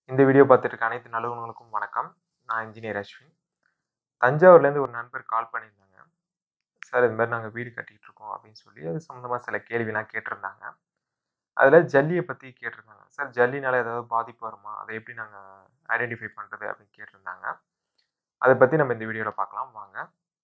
இந்த வீடியோ பார்த்துட்டு இருக்க அனைத்து நல்லவங்களுக்கும் வணக்கம் நான் இன்ஜினியர் அஸ்வின் தஞ்சாவூர்லேருந்து ஒரு நண்பர் கால் பண்ணியிருந்தாங்க சார் இது மாதிரி நாங்கள் வீடு கட்டிகிட்டு இருக்கோம் அப்படின்னு சொல்லி அது சம்மந்தமாக சில கேள்விலாம் கேட்டிருந்தாங்க அதில் ஜல்லியை பற்றி கேட்டிருந்தாங்க சார் ஜல்லினால ஏதாவது பாதிப்பு வருமா அதை எப்படி நாங்கள் ஐடென்டிஃபை பண்ணுறது அப்படின்னு கேட்டிருந்தாங்க அதை பற்றி நம்ம இந்த வீடியோவில் பார்க்கலாம் வாங்க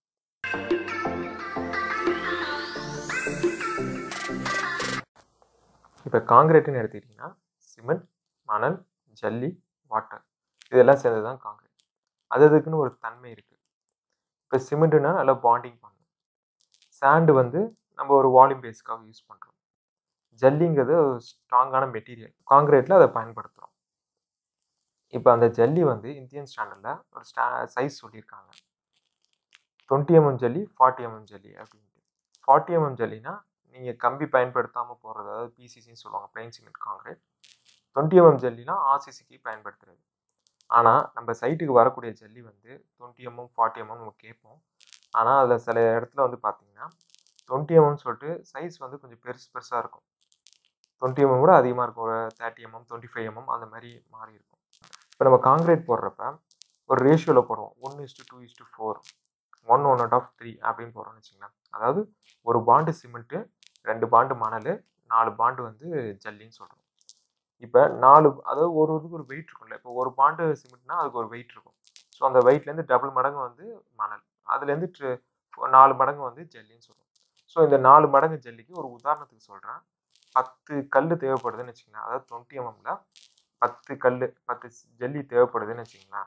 இப்போ காங்கிரீட்டுன்னு எடுத்துக்கிட்டிங்கன்னா சிமெண்ட் மணல் ஜல்லி வாட்டர் இதெல்லாம் சேர்ந்து தான் காங்கிரீட் அது அதுக்குன்னு ஒரு தன்மை இருக்குது இப்போ சிமெண்ட்டுனா நல்லா பாண்டிங் பண்ணும் சாண்டு வந்து நம்ம ஒரு வால்யூம் பேஸுக்காக யூஸ் பண்ணுறோம் ஜல்லிங்கிறது ஒரு ஸ்ட்ராங்கான மெட்டீரியல் காங்கிரீட்டில் அதை பயன்படுத்துகிறோம் இப்போ அந்த ஜல்லி வந்து இந்தியன் ஸ்டாண்டர்டில் ஒரு ஸ்டா சைஸ் சொல்லியிருக்காங்க டுவெண்ட்டி எம்எம் ஜல்லி ஃபார்ட்டி எம்எம் ஜல்லி அப்படின்ட்டு ஃபார்ட்டி எம்எம் ஜல்லினா நீங்கள் கம்பி பயன்படுத்தாமல் போகிறது அதாவது பிசிசின்னு சொல்லுவாங்க plain cement concrete twenty MM ஜல்லினா ஆர்சிசிக்கு பயன்படுத்துறது ஆனால் நம்ம சைட்டுக்கு வரக்கூடிய ஜல்லி வந்து டுவெண்ட்டி எம்எம் ஃபார்ட்டி எம்எம் நம்ம கேட்போம் ஆனால் அதில் சில இடத்துல வந்து பார்த்தீங்கன்னா டுவெண்ட்டி எம்எம் சொல்லிட்டு சைஸ் வந்து கொஞ்சம் பெருசு பெருசாக இருக்கும் டுவெண்ட்டி எம்எம் கூட அதிகமாக இருக்கும் ஒரு thirty MM twenty five MM அந்த மாதிரி மாறி இருக்கும் இப்போ நம்ம காங்கிரீட் போடுறப்ப ஒரு ரேஷியோவில் போடுவோம் one is to two is to four one one out of three அப்படின்னு போடுறோம்னு வச்சுங்களேன் அதாவது ஒரு பாண்டு சிமெண்ட்டு ரெண்டு பாண்டு மணல் நாலு பாண்டு வந்து ஜல்லின்னு சொல்கிறோம் இப்போ நாலு அதாவது ஒரு இதுக்கு ஒரு வெயிட் இருக்கும்ல இப்போ ஒரு பாண்டு சிமெண்ட்னா அதுக்கு ஒரு வெயிட் இருக்கும் ஸோ அந்த வெயிட்லேருந்து டபுள் மடங்கு வந்து மணல் அதுலேருந்து நாலு மடங்கு வந்து ஜல்லின்னு சொல்கிறோம் ஸோ இந்த நாலு மடங்கு ஜல்லிக்கு ஒரு உதாரணத்துக்கு சொல்கிறேன் பத்து கல் தேவைப்படுதுன்னு வச்சுக்கலாம் அதாவது டுவெண்ட்டி எம்எம்ல பத்து கல் பத்து ஜல்லி தேவைப்படுதுன்னு வச்சுங்களேன்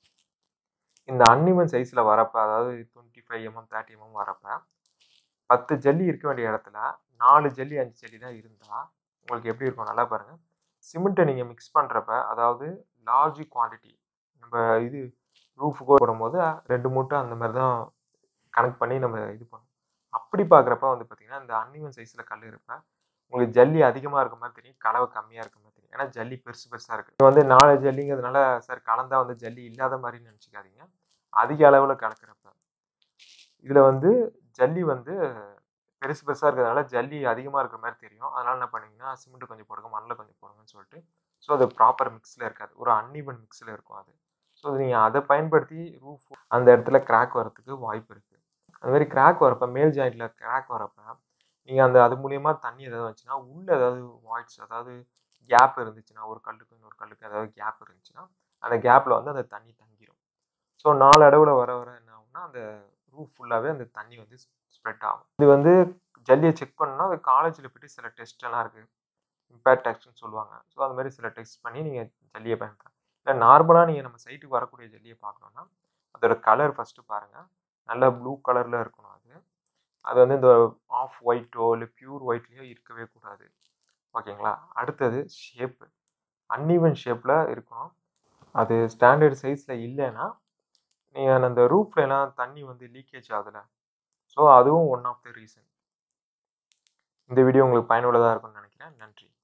இந்த அன்னிமன் சைஸில் வரப்போ அதாவது twenty five MM thirty MM வரப்போ பத்து ஜல்லி இருக்க வேண்டிய இடத்துல நாலு ஜல்லி அஞ்சு ஜல்லி தான் இருந்தால் உங்களுக்கு எப்படி இருக்கும் நல்லா பாருங்கள் சிமெண்ட்டை நீங்கள் மிக்ஸ் பண்ணுறப்ப அதாவது லார்ஜ் குவான்டிட்டி நம்ம இது ரூஃபுக்கோ போடும்போது ரெண்டு மூட்டை அந்த மாதிரி தான் கனெக்ட் பண்ணி நம்ம இது பண்ணுவோம் அப்படி பார்க்குறப்ப வந்து பார்த்திங்கன்னா இந்த அன்னிமன் சைஸில் கல் இருப்ப உங்களுக்கு ஜல்லி அதிகமாக இருக்க மாதிரி தெரியும் கலவை கம்மியாக இருக்க மாதிரி தெரியும் ஏன்னா ஜல்லி பெருசு பெருசாக இருக்குது இது வந்து நாலு ஜல்லிங்கிறதுனால சார் கலந்தா வந்து ஜல்லி இல்லாத மாதிரி நினச்சிக்காதீங்க அதிக அளவில் கலக்கிறப்ப இதில் வந்து ஜல்லி வந்து பெருசு பெருசாக இருக்கிறதுனால ஜல்லி அதிகமாக இருக்கிற மாதிரி தெரியும் அதனால் என்ன பண்ணிங்கன்னா சிமெண்ட் கொஞ்சம் போடுங்க மண்ணில் கொஞ்சம் போடுங்கன்னு சொல்லிட்டு ஸோ அது ப்ராப்பர் மிக்ஸில் இருக்காது ஒரு அன்இவன் மிக்ஸில் இருக்கும் அது ஸோ நீங்கள் அதை பயன்படுத்தி ரூஃப் அந்த இடத்துல கிராக் வரத்துக்கு வாய்ப்பு இருக்குது அந்த மாதிரி கிராக் வரப்போ மேல் ஜாயிண்டில் கிராக் வரப்போ நீங்கள் அந்த அது மூலியமாக தண்ணி ஏதாவது வந்துச்சுன்னா உள்ளே ஏதாவது வாய்ட்ஸ் அதாவது கேப் இருந்துச்சுன்னா ஒரு கல்லுக்கு இன்னொரு கல்லுக்கு ஏதாவது கேப் இருந்துச்சுன்னா அந்த கேப்பில் வந்து அந்த தண்ணி தங்கிடும் ஸோ நாலு இடவுல வர வர என்ன ஆகும்னா அந்த ரூஃப் ஃபுல்லாகவே அந்த தண்ணி வந்து ஸ்ப்ரெட் ஆகும் இது வந்து ஜல்லியை செக் பண்ணால் அது காலேஜில் போய்ட்டு சில டெஸ்ட் எல்லாம் இருக்குது இம்பேக்ட் டெஸ்ட்னு சொல்லுவாங்க ஸோ அது மாதிரி சில டெஸ்ட் பண்ணி நீங்கள் ஜல்லியை பயன்படுத்தலாம் இல்லை நார்மலாக நீங்கள் நம்ம சைட்டுக்கு வரக்கூடிய ஜல்லியை பார்க்கணுன்னா அதோட கலர் ஃபஸ்ட்டு பாருங்கள் நல்ல ப்ளூ கலரில் இருக்கணும் அது அது வந்து இந்த ஆஃப் ஒயிட்டோ இல்லை பியூர் ஒயிட்லேயோ இருக்கவே கூடாது ஓகேங்களா அடுத்தது ஷேப்பு அன்இவன் ஷேப்பில் இருக்கணும் அது ஸ்டாண்டர்ட் சைஸில் இல்லைன்னா நீங்கள் அந்த ரூஃப்லலாம் தண்ணி வந்து லீக்கேஜ் ஆகலை ஸோ அதுவும் ஒன் ஆஃப் த ரீசன் இந்த வீடியோ உங்களுக்கு பயனுள்ளதாக இருக்கும்னு நினைக்கிறேன் நன்றி